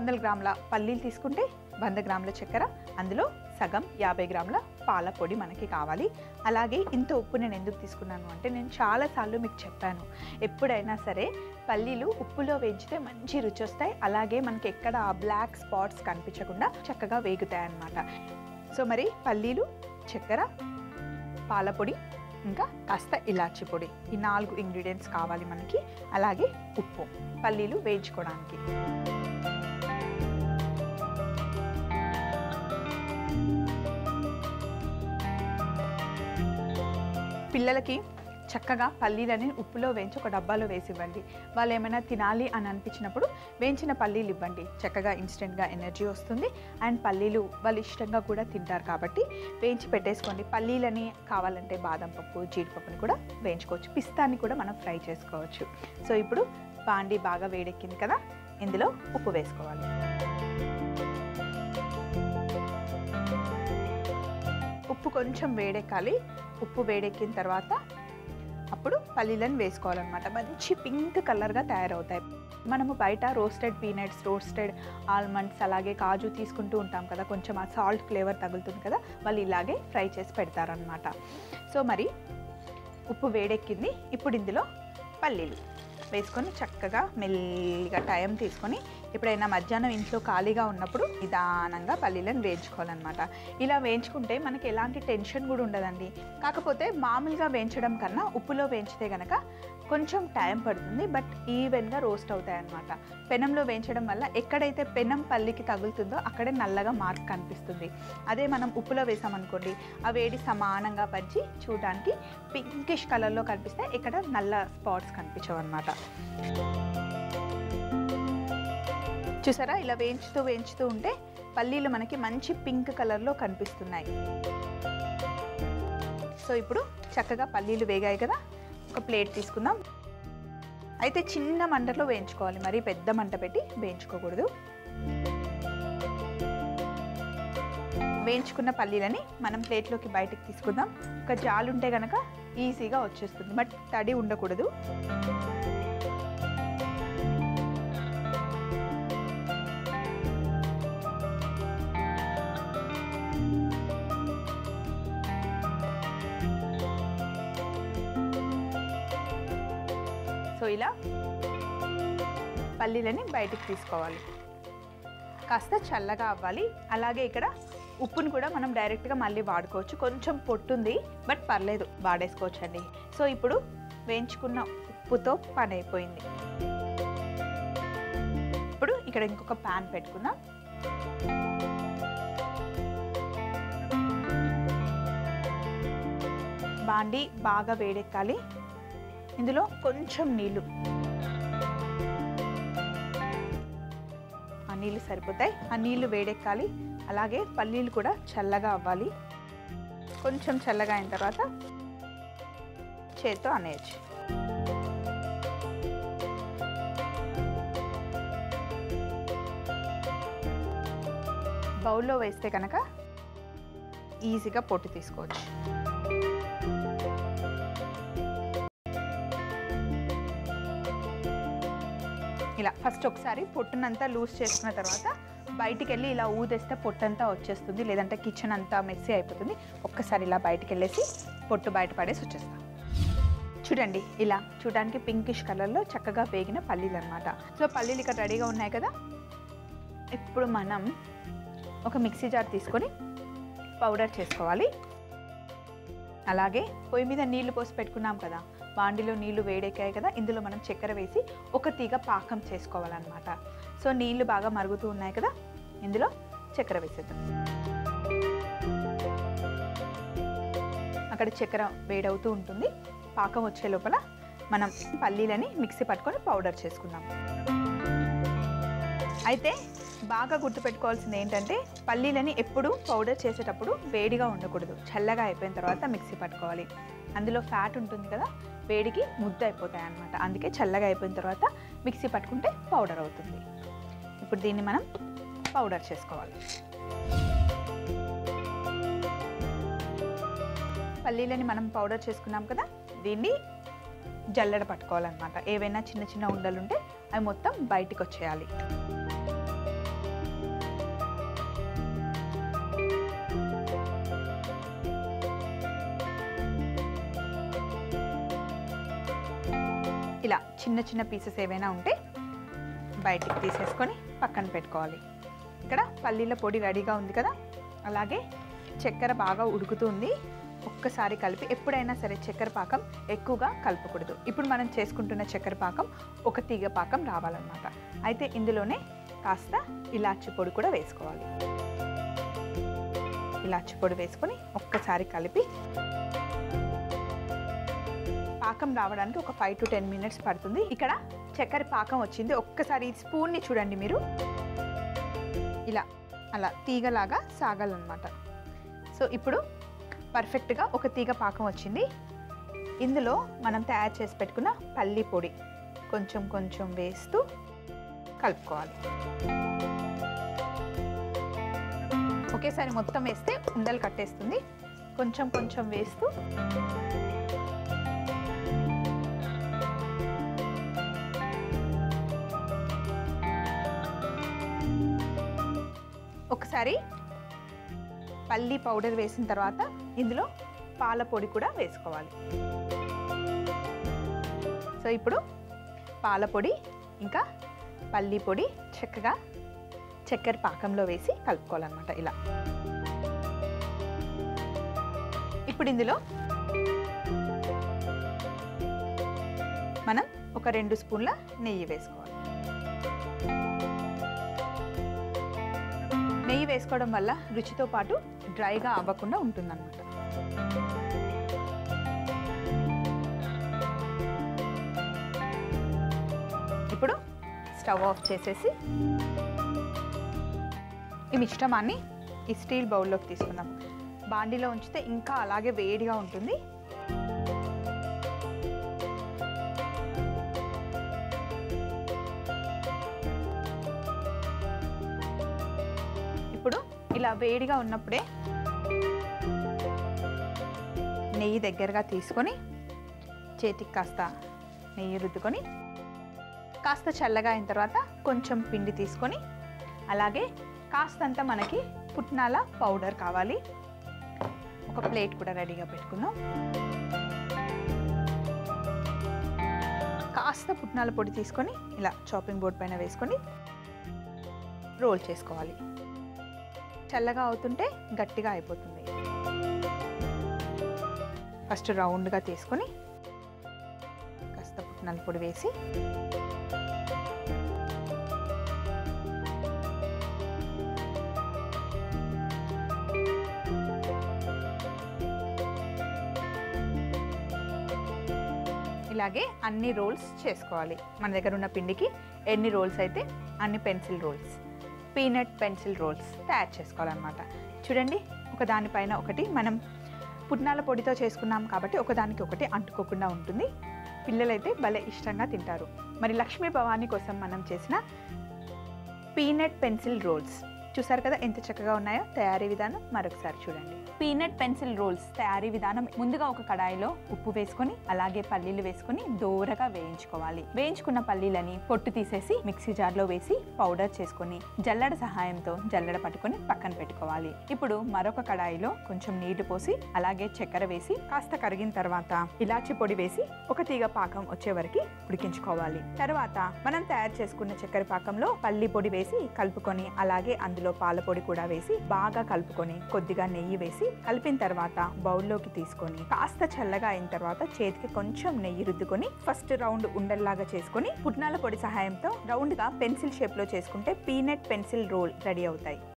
వందల గ్రాముల పల్లీలు తీసుకుంటే వంద గ్రాముల చక్కెర అందులో సగం యాభై గ్రాముల పాల పొడి మనకి కావాలి అలాగే ఇంత ఉప్పు నేను ఎందుకు తీసుకున్నాను అంటే నేను చాలాసార్లు మీకు చెప్పాను ఎప్పుడైనా సరే పల్లీలు ఉప్పులో వేయించితే మంచి రుచి వస్తాయి అలాగే మనకి ఎక్కడ ఆ బ్లాక్ స్పాట్స్ కనిపించకుండా చక్కగా వేగుతాయి అన్నమాట సో మరి పల్లీలు చక్కెర పాల పొడి ఇంకా కాస్త ఇలాచి పొడి ఈ నాలుగు ఇంగ్రీడియంట్స్ కావాలి మనకి అలాగే ఉప్పు పల్లీలు వేయించుకోవడానికి పిల్లలకి చక్కగా పల్లీలని ఉప్పులో వేయించి ఒక డబ్బాలో వేసి ఇవ్వండి వాళ్ళు ఏమైనా తినాలి అని అనిపించినప్పుడు వేయించిన పల్లీలు ఇవ్వండి చక్కగా ఇన్స్టెంట్గా ఎనర్జీ వస్తుంది అండ్ పల్లీలు వాళ్ళు ఇష్టంగా కూడా తింటారు కాబట్టి వేయించి పెట్టేసుకోండి పల్లీలని కావాలంటే బాదం పప్పు జీడిపప్పుని కూడా వేయించుకోవచ్చు పిస్తాని కూడా మనం ఫ్రై చేసుకోవచ్చు సో ఇప్పుడు బాండి బాగా వేడెక్కింది కదా ఇందులో ఉప్పు వేసుకోవాలి ఉప్పు కొంచెం వేడెక్కాలి ఉప్పు వేడెక్కిన తర్వాత అప్పుడు పల్లీలను వేసుకోవాలన్నమాట మంచి పింక్ కలర్గా తయారవుతాయి మనము బయట రోస్టెడ్ పీనట్స్ రోస్టెడ్ ఆల్మండ్స్ అలాగే కాజు తీసుకుంటూ ఉంటాం కదా కొంచెం ఆ సాల్ట్ ఫ్లేవర్ తగులుతుంది కదా వాళ్ళు ఇలాగే ఫ్రై చేసి పెడతారనమాట సో మరి ఉప్పు వేడెక్కింది ఇప్పుడు ఇందులో పల్లీలు వేసుకొని చక్కగా మెల్లిగా టైం తీసుకొని ఎప్పుడైనా మధ్యాహ్నం ఇంట్లో ఖాళీగా ఉన్నప్పుడు నిదానంగా పల్లీలను వేయించుకోవాలన్నమాట ఇలా వేయించుకుంటే మనకి ఎలాంటి టెన్షన్ కూడా ఉండదండి కాకపోతే మామూలుగా వేయించడం కన్నా ఉప్పులో వేయించితే కనుక కొంచెం టైం పడుతుంది బట్ ఈవెన్గా రోస్ట్ అవుతాయి అన్నమాట పెనంలో వేయించడం వల్ల ఎక్కడైతే పెనం పల్లికి తగులుతుందో అక్కడే నల్లగా మార్క్ కనిపిస్తుంది అదే మనం ఉప్పులో వేసామనుకోండి ఆ వేడి సమానంగా పరిచి చూడడానికి పింకిష్ కలర్లో కనిపిస్తే ఇక్కడ నల్ల స్పాట్స్ కనిపించవు అనమాట చూసారా ఇలా వేయించుతూ వేయించుతూ ఉంటే పల్లీలు మనకి మంచి పింక్ కలర్లో కనిపిస్తున్నాయి సో ఇప్పుడు చక్కగా పల్లీలు వేగాయి కదా ఒక ప్లేట్ తీసుకుందాం అయితే చిన్న మంటలో వేయించుకోవాలి మరి పెద్ద మంట పెట్టి వేయించుకోకూడదు వేయించుకున్న పల్లీలని మనం ప్లేట్లోకి బయటికి తీసుకుందాం ఒక జాలు ఉంటే కనుక ఈజీగా వచ్చేస్తుంది బట్ తడి ఉండకూడదు సో ఇలా పల్లీలని బయటికి తీసుకోవాలి కాస్త చల్లగా అవ్వాలి అలాగే ఇక్కడ ఉప్పుని కూడా మనం డైరెక్ట్గా మళ్ళీ వాడుకోవచ్చు కొంచెం పొట్టుంది బట్ పర్లేదు వాడేసుకోవచ్చండి సో ఇప్పుడు వేయించుకున్న ఉప్పుతో పని అయిపోయింది ఇప్పుడు ఇక్కడ ఇంకొక ప్యాన్ పెట్టుకుందాం బాండి బాగా వేడెక్కాలి ఇందులో కొంచెం నీళ్ళు ఆ నీళ్ళు సరిపోతాయి ఆ నీళ్ళు వేడెక్కాలి అలాగే పల్లీలు కూడా చల్లగా అవ్వాలి కొంచెం చల్లగా అయిన తర్వాత చేత్తో అనేయచ్చు బౌల్లో వేస్తే కనుక ఈజీగా పొట్టు తీసుకోవచ్చు ఇలా ఫస్ట్ ఒకసారి పొట్టునంతా లూజ్ చేసుకున్న తర్వాత బయటికి వెళ్ళి ఇలా ఊదేస్తే పొట్టంతా వచ్చేస్తుంది లేదంటే కిచెన్ అంతా మెస్సీ అయిపోతుంది ఒక్కసారి ఇలా బయటికి వెళ్ళేసి పొట్టు బయట పడేసి వచ్చేస్తాం చూడండి ఇలా చూడడానికి పింకిష్ కలర్లో చక్కగా వేగిన పల్లీలు అనమాట సో పల్లీలు ఇక్కడ రెడీగా ఉన్నాయి కదా ఇప్పుడు మనం ఒక మిక్సీ జార్ తీసుకొని పౌడర్ చేసుకోవాలి అలాగే పొయ్యి మీద నీళ్లు పోసి పెట్టుకున్నాం కదా బాండిలో నీళ్లు వేడెక్కాయి కదా ఇందులో మనం చక్కెర వేసి ఒక తీగ పాకం చేసుకోవాలన్నమాట సో నీళ్లు బాగా మరుగుతూ ఉన్నాయి కదా ఇందులో చక్కెర వేసేద్దాం అక్కడ చక్కెర వేడవుతూ ఉంటుంది పాకం వచ్చే లోపల మనం పల్లీలని మిక్సీ పట్టుకొని పౌడర్ చేసుకుందాం అయితే బాగా గుర్తుపెట్టుకోవాల్సింది ఏంటంటే పల్లీలని ఎప్పుడు పౌడర్ చేసేటప్పుడు వేడిగా ఉండకూడదు చల్లగా అయిపోయిన తర్వాత మిక్సీ పట్టుకోవాలి అందులో ఫ్యాట్ ఉంటుంది కదా వేడికి ముద్ద అయిపోతాయి అన్నమాట అందుకే చల్లగా అయిపోయిన తర్వాత మిక్సీ పట్టుకుంటే పౌడర్ అవుతుంది ఇప్పుడు దీన్ని మనం పౌడర్ చేసుకోవాలి పల్లీలని మనం పౌడర్ చేసుకున్నాం కదా దీన్ని జల్లెడ పట్టుకోవాలన్నమాట ఏవైనా చిన్న చిన్న ఉండలుంటే అవి మొత్తం బయటికి వచ్చేయాలి ఇలా చిన్న చిన్న పీసెస్ ఏవైనా ఉంటే బయటికి తీసేసుకొని పక్కన పెట్టుకోవాలి ఇక్కడ పల్లీల పొడి రెడీగా ఉంది కదా అలాగే చక్కెర బాగా ఉడుకుతుంది ఒక్కసారి కలిపి ఎప్పుడైనా సరే చక్కెర పాకం ఎక్కువగా కలపకూడదు ఇప్పుడు మనం చేసుకుంటున్న చక్కెర పాకం ఒక తీగ పాకం రావాలన్నమాట అయితే ఇందులోనే కాస్త ఇలాచి పొడి కూడా వేసుకోవాలి ఇలాచి పొడి వేసుకొని ఒక్కసారి కలిపి పాకం రావడానికి ఒక ఫైవ్ టు టెన్ మినిట్స్ పడుతుంది ఇక్కడ చక్కెర పాకం వచ్చింది ఒక్కసారి ఈ స్పూన్ని చూడండి మీరు ఇలా అలా తీగలాగా సాగాలన్నమాట సో ఇప్పుడు పర్ఫెక్ట్గా ఒక తీగ పాకం వచ్చింది ఇందులో మనం తయారు చేసి పెట్టుకున్న పల్లి పొడి కొంచెం కొంచెం వేస్తూ కలుపుకోవాలి ఒకేసారి మొత్తం వేస్తే ఉండలు కట్టేస్తుంది కొంచెం కొంచెం వేస్తూ ఒకసారి పల్లి పౌడర్ వేసిన తర్వాత ఇందులో పాల పొడి కూడా వేసుకోవాలి సో ఇప్పుడు పాల పొడి ఇంకా పల్లి పొడి చక్కగా చక్కెర పాకంలో వేసి కలుపుకోవాలన్నమాట ఇలా ఇప్పుడు ఇందులో మనం ఒక రెండు స్పూన్ల నెయ్యి వేసుకోవాలి నెయ్యి వేసుకోవడం వల్ల రుచితో పాటు డ్రైగా అవ్వకుండా ఉంటుందన్నమాట ఇప్పుడు స్టవ్ ఆఫ్ చేసేసి ఈ మిశ్రమాన్ని ఈ స్టీల్ బౌల్లోకి తీసుకుందాం బాండీలో ఉంచితే ఇంకా అలాగే వేడిగా ఉంటుంది ఇప్పుడు ఇలా వేడిగా ఉన్నప్పుడే నెయ్యి దగ్గరగా తీసుకొని చేతికి కాస్త నెయ్యి రుద్దుకొని కాస్త చల్లగా అయిన తర్వాత కొంచెం పిండి తీసుకొని అలాగే కాస్తంత మనకి పుట్నాల పౌడర్ కావాలి ఒక ప్లేట్ కూడా రెడీగా పెట్టుకుందాం కాస్త పుట్నాల పొడి తీసుకొని ఇలా చాపింగ్ బోర్డ్ పైన వేసుకొని రోల్ చేసుకోవాలి చల్లగా అవుతుంటే గట్టిగా అయిపోతుంది ఫస్ట్ రౌండ్గా తీసుకొని కాస్త పుట్నాల పొడి వేసి ఇలాగే అన్ని రోల్స్ చేసుకోవాలి మన దగ్గర ఉన్న పిండికి ఎన్ని రోల్స్ అయితే అన్ని pencil rolls peanut pencil rolls తయారు చేసుకోవాలన్నమాట చూడండి ఒక దానిపైన ఒకటి మనం పుట్నాల పొడితో చేసుకున్నాం కాబట్టి ఒకదానికి ఒకటి అంటుకోకుండా ఉంటుంది పిల్లలైతే భలే ఇష్టంగా తింటారు మరి లక్ష్మీ భవానీ కోసం మనం చేసిన పీనట్ పెన్సిల్ రోల్స్ చూసారు కదా ఎంత చక్కగా ఉన్నాయో తయారీ విధానం మరొకసారి చూడండి పీనట్ పెన్సిల్ రోల్స్ తయారీ విధానం ముందుగా ఒక కడాయిలో ఉప్పు వేసుకొని అలాగే పల్లీలు వేసుకొని దోరగా వేయించుకోవాలి వేయించుకున్న పల్లీలని పొట్టు తీసేసి మిక్సీ జార్లో వేసి పౌడర్ చేసుకొని జల్లెడ సహాయంతో జల్లెడ పట్టుకొని పక్కన పెట్టుకోవాలి ఇప్పుడు మరొక కడాయిలో కొంచెం నీళ్లు పోసి అలాగే చక్కెర వేసి కాస్త కరిగిన తర్వాత ఇలాచి పొడి వేసి ఒక తీగ పాకం వచ్చే వరకు ఉడికించుకోవాలి తర్వాత మనం తయారు చేసుకున్న చక్కెర పాకంలో పల్లి పొడి వేసి కలుపుకొని అలాగే అందులో పాల పొడి కూడా వేసి బాగా కలుపుకొని కొద్దిగా నెయ్యి వేసి కలిపిన తర్వాత బౌల్లోకి తీసుకొని కాస్త చల్లగా అయిన తర్వాత చేతికి కొంచెం నెయ్యి రుద్దుకొని ఫస్ట్ రౌండ్ ఉండల్లాగా చేసుకొని పుట్నాల పొడి సహాయంతో రౌండ్ గా పెన్సిల్ షేప్ లో చేసుకుంటే పీనట్ పెన్సిల్ రోల్ రెడీ అవుతాయి